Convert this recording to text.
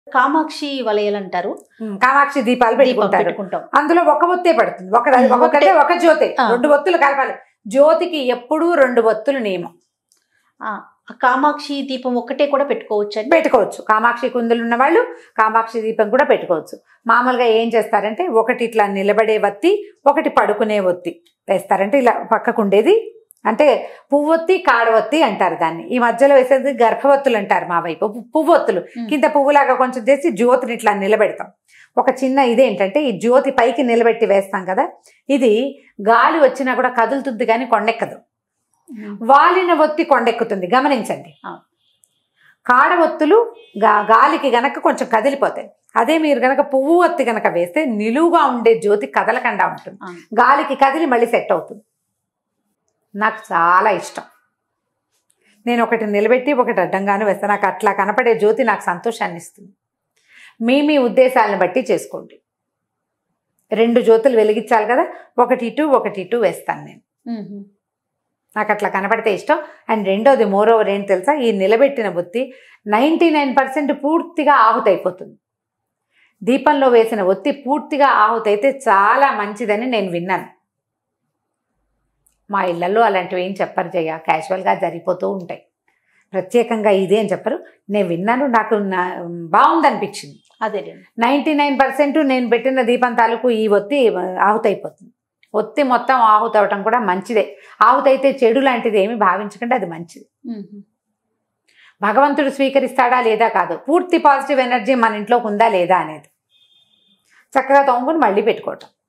కామాక్షి వలయలు అంటారు ఉమ్, కామాక్షి దీపాలు దీపం పెట్టుకుంటారు పెట్టుకుంటాం అందులో ఒక ఒత్తే పడుతుంది ఒక ఉమ్, ఒకటే ఒక జ్యోతి ఆ. రెండు ఒత్తులు కలపాలి జ్యోతికి ఎప్పుడూ రెండు ఒత్తులు నియమం ఆ ఆ కామాక్షి దీపం ఒక్కటే కూడా పెట్టుకోవచ్చు అండి పెట్టుకోవచ్చు కామాక్షి కుందులు ఉన్న వాళ్ళు కామాక్షి దీపం కూడా పెట్టుకోవచ్చు మామూలుగా ఏం చేస్తారంటే ఒకటి ఇట్లా నిలబడే వత్తి ఒకటి పడుకునే ఒత్తి వేస్తారంటే ఇలా పక్కకు ఉండేది అంటే పువ్వొత్తి కాడవత్తి అంటారు దాన్ని ఈ మధ్యలో వేసేది గర్భవత్తులు అంటారు మా వైపు పు- పువ్వొత్తులు ఉమ్. కింద పువ్వులాగా కొంచెం చేసి జ్యోతిని ఇట్లా నిలబెడతాం ఒక చిన్న ఇదేంటంటే ఈ జ్యోతి పైకి నిలబెట్టి వేస్తాం కదా ఇది గాలి వచ్చినా కూడా కదులుతుంది కానీ కొండెక్కదు వాలిన ఒత్తి కొండెక్కుతుంది గమనించండి ఆ. కాడ ఒత్తులు గా గాలికి గనక కొంచెం కదిలిపోతాయి అదే మీరు గనక పువ్వు ఒత్తి గనక వేస్తే నిలువుగా ఉండే జ్యోతి కదలకుండా ఉంటుంది ఆ. గాలికి కదిలి మళ్ళీ సెట్ అవుతుంది నాకు చాలా ఇష్టం నేను ఒకటి నిలబెట్టి ఒకటి అడ్డంగాను వేస్తాను నాకు అట్లా కనపడే జ్యోతి నాకు సంతోషాన్ని ఇస్తుంది మీ మీ ఉద్దేశాలను బట్టి చేసుకోండి రెండు జ్యోతులు వెలిగించాలి కదా ఒకటి ఇటు ఒకటి ఇటు వేస్తాను నేను ఉమ్. నాకు అట్లా కనపడితే ఇష్టం అండ్ రెండోది మోరోవర్ ఏంటి తెలుసా ఈ నిలబెట్టిన ఒత్తి నైంటీ నైన్ పర్సెంట్ పూర్తిగా ఆహుతైపోతుంది దీపంలో వేసిన ఒత్తి పూర్తిగా ఆహుతైతే చాలా మంచిదని నేను విన్నాను మా ఇళ్లలో అలాంటివి ఏం చెప్పరు జయ క్యాజువల్గా జరిగిపోతూ ఉంటాయి ప్రత్యేకంగా ఇదే అని చెప్పరు నేను విన్నాను నాకు నా బాగుందనిపించింది అదేలేండి నైంటీ నైన్ పర్సెంట్ నేను పెట్టిన దీపం తాలూకు ఈ ఒత్తి ఆహుతైపోతుంది ఒత్తి మొత్తం ఆహుతవటం కూడా మంచిదే ఆహుతైతే చెడు లాంటిది ఏమి భావించకండి అది మంచిది ఉమ్. భగవంతుడు స్వీకరిస్తాడా లేదా కాదు పూర్తి పాజిటివ్ ఎనర్జీ మన ఇంట్లోకి ఉందా లేదా అనేది చక్కగా తోముకుని మళ్ళీ పెట్టుకోవటం